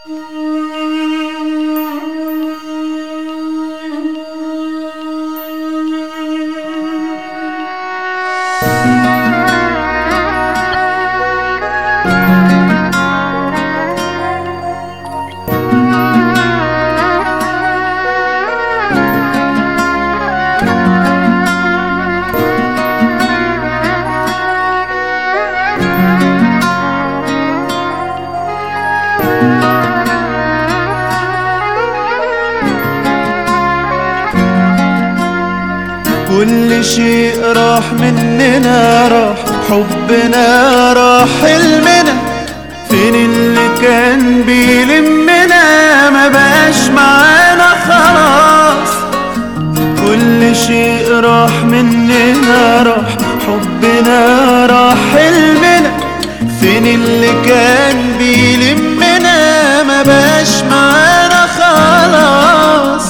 كل شيء راح مننا راح حبنا راح حلمنا فين اللي كان بيلمنا ما بقاش معانا خلاص كل شيء راح مننا راح حبنا راح حلمنا فين اللي كان بيلمنا ما بقاش معانا خلاص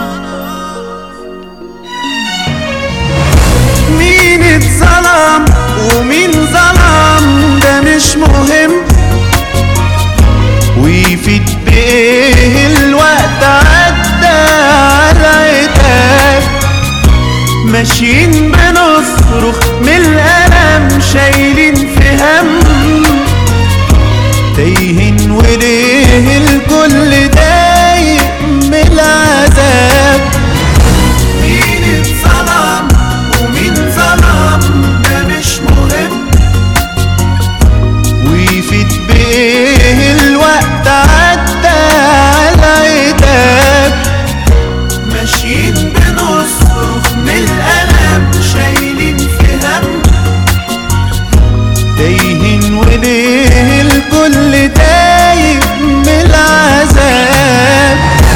مين اتظلم ومين ظلم ده مش مهم ويفيد بايه الوقت عدى على عتاب ماشيين بنصرخ من الألم شايلين في هم تايهين وليه الكل دايق من العذاب مين اتظلم ومين ظلم ده مش مهم ويفيد بايه الوقت عدى على عتاب ماشيين بنصرخ من الألم شايلين في هم تايهين وليه الكل تايه من العذاب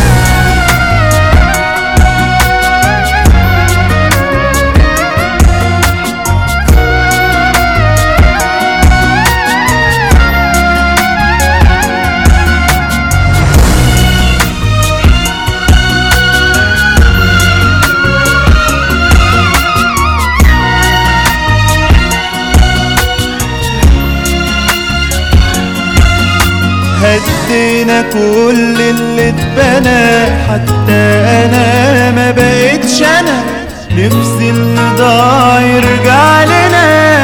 هدينا كل اللي اتبنى حتى انا ما بقتش انا نفسي اللي ضاع يرجع لنا